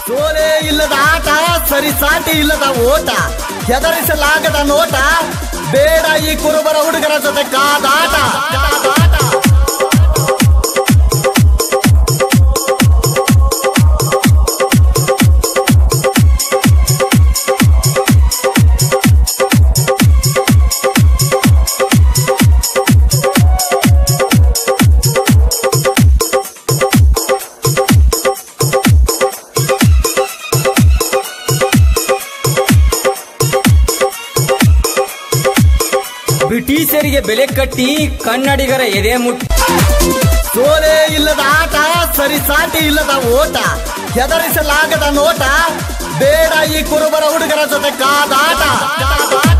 ಸೋಲೆ ಇಲ್ಲದ ಆಟ ಸರಿ ಸಾಟಿ ಇಲ್ಲದ ಓಟ ಹೆದರಿಸಲಾಗದ ನೋಟ ಬೇಡ ಈ ಕುರುಬರ ಹುಡುಗರ ಜೊತೆ ಕಾದಾಟ ಕಾದಾಟ ಬ್ರಿಟಿಷರಿಗೆ ಬೆಲೆ ಕಟ್ಟಿ ಕನ್ನಡಿಗರ ಎದೆ ಮುಟ್ಟಿ ಸೋಲೆ ಇಲ್ಲದ ಆಟ ಸರಿ ಸಾಟಿ ಇಲ್ಲದ ಓಟ ಹೆದರಿಸಲಾಗದ ನೋಟ ಬೇಡ ಈ ಕುರುಬರ ಹುಡುಗರ ಜೊತೆ ಕಾದಾಟ ಕಾದಾಟ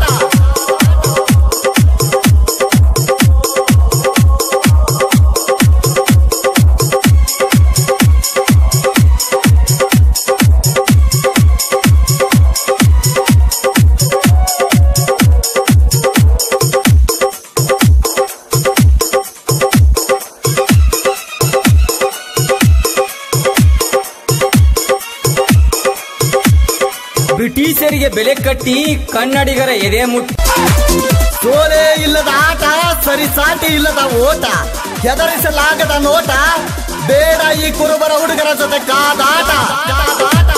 ಬ್ರಿಟಿಷರಿಗೆ ಬೆಲೆ ಕಟ್ಟಿ ಕನ್ನಡಿಗರ ಎದೆ ಮುಟ್ಟಿ ಸೋಲೆ ಇಲ್ಲದ ಆಟ ಸರಿ ಸಾಟಿ ಇಲ್ಲದ ಓಟ ಹೆದರಿಸಲಾಗದ ನೋಟ ಬೇಡ ಈ ಕುರುಬರ ಹುಡುಗರ ಜೊತೆ ಕಾದಾಟ ಕಾದಾಟ